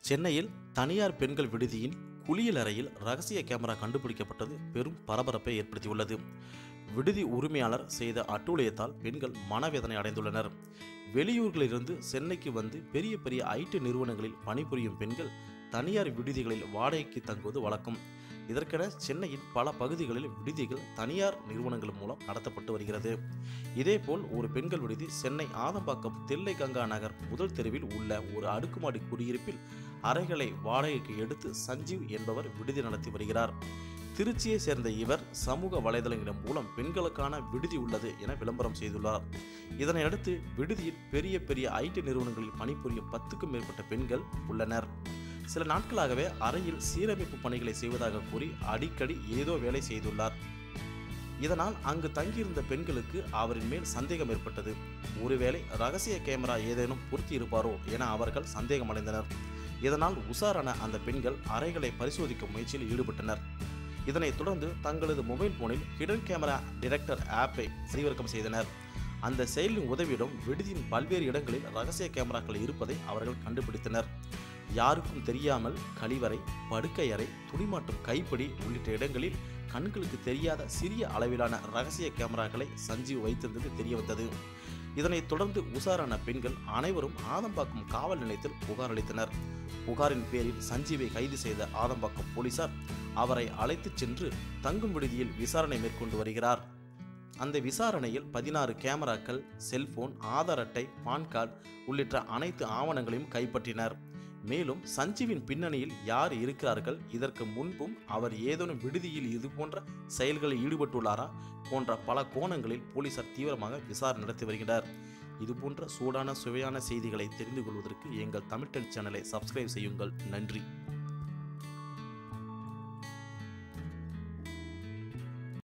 சென்னையில் தனியார் பெண்கள் விடுதியின் குளியல் அறையில் ரகசிய கேமரா கண்டுபிடிக்கப்பட்டது பெரும் பரபரப்பை ஏற்படுத்தியுள்ளது விடுதி உரிமையாளர் செய்த அட்டூழியத்தால் பெண்கள் மனவேதனை அடைந்துள்ளனர் வெளியூர்களிலிருந்து சென்னைக்கு வந்து பெரிய பெரிய ஐடி நிறுவனங்களில் பணிபுரியும் பெண்கள் தனியார் விடுதிகளில் வாடகைக்கு தங்குவது வழக்கம் இதற்கென சென்னையின் பல பகுதிகளில் விடுதிகள் தனியார் நிறுவனங்கள் மூலம் நடத்தப்பட்டு வருகிறது இதேபோல் ஒரு பெண்கள் விடுதி சென்னை ஆதம்பாக்கம் தில்லை கங்கா நகர் முதல் தெருவில் உள்ள ஒரு அடுக்குமாடி குடியிருப்பில் அறைகளை வாடகைக்கு எடுத்து சஞ்சீவ் என்பவர் விடுதி நடத்தி வருகிறார் திருச்சியை சேர்ந்த இவர் சமூக வலைதளங்களின் மூலம் பெண்களுக்கான விடுதி உள்ளது என விளம்பரம் செய்துள்ளார் இதனையடுத்து விடுதியில் பெரிய பெரிய ஐடி நிறுவனங்களில் பணிபுரியும் பத்துக்கும் மேற்பட்ட பெண்கள் உள்ளனர் சில நாட்களாகவே அறையில் சீரமைப்பு பணிகளை செய்வதாக கூறி அடிக்கடி ஏதோ வேலை செய்துள்ளார் இதனால் அங்கு தங்கியிருந்த பெண்களுக்கு அவரின் மேல் சந்தேகம் ஏற்பட்டது ஒருவேளை ரகசிய கேமரா ஏதேனும் பொருத்தி இருப்பாரோ என அவர்கள் சந்தேகமடைந்தனர் இதனால் உஷாரான அந்த பெண்கள் அறைகளை பரிசோதிக்கும் முயற்சியில் ஈடுபட்டனர் இதனைத் தொடர்ந்து தங்களது மொபைல் போனில் ஹிடன் கேமரா டிடெக்டர் ஆப்பை பதிவிறக்கம் செய்தனர் அந்த செயலின் உதவியுடன் விடுதியின் பல்வேறு இடங்களில் ரகசிய கேமராக்கள் இருப்பதை அவர்கள் கண்டுபிடித்தனர் யாருக்கும் தெரியாமல் கழிவறை படுக்கை அறை துணிமாட்டும் கைப்பிடி உள்ளிட்ட இடங்களில் கண்களுக்கு தெரியாத சிறிய அளவிலான ரகசிய கேமராக்களை சஞ்சீவ் வைத்திருந்தது தெரிய வந்தது இதனைத் தொடர்ந்து உஷாரான பெண்கள் அனைவரும் ஆதம்பாக்கம் காவல் நிலையத்தில் புகார் அளித்தனர் புகாரின் பேரில் சஞ்சீவை கைது செய்த ஆதம்பாக்கம் போலீசார் அவரை அழைத்துச் சென்று தங்கும் விடுதியில் விசாரணை மேற்கொண்டு வருகிறார் அந்த விசாரணையில் பதினாறு கேமராக்கள் செல்போன் ஆதார் அட்டை பான் கார்டு உள்ளிட்ட அனைத்து ஆவணங்களையும் கைப்பற்றினர் மேலும் சஞ்சீவின் பின்னணியில் யார் இருக்கிறார்கள் இதற்கு முன்பும் அவர் ஏதேனும் விடுதியில் இது போன்ற செயல்களில் ஈடுபட்டுள்ளாரா போன்ற பல கோணங்களில் போலீசார் தீவிரமாக விசாரணை நடத்தி வருகின்றனர் இதுபோன்ற சூடான சுவையான செய்திகளை தெரிந்து கொள்வதற்கு எங்கள் தமிழ் டெல் சேனலை சப்ஸ்கிரைப் செய்யுங்கள் நன்றி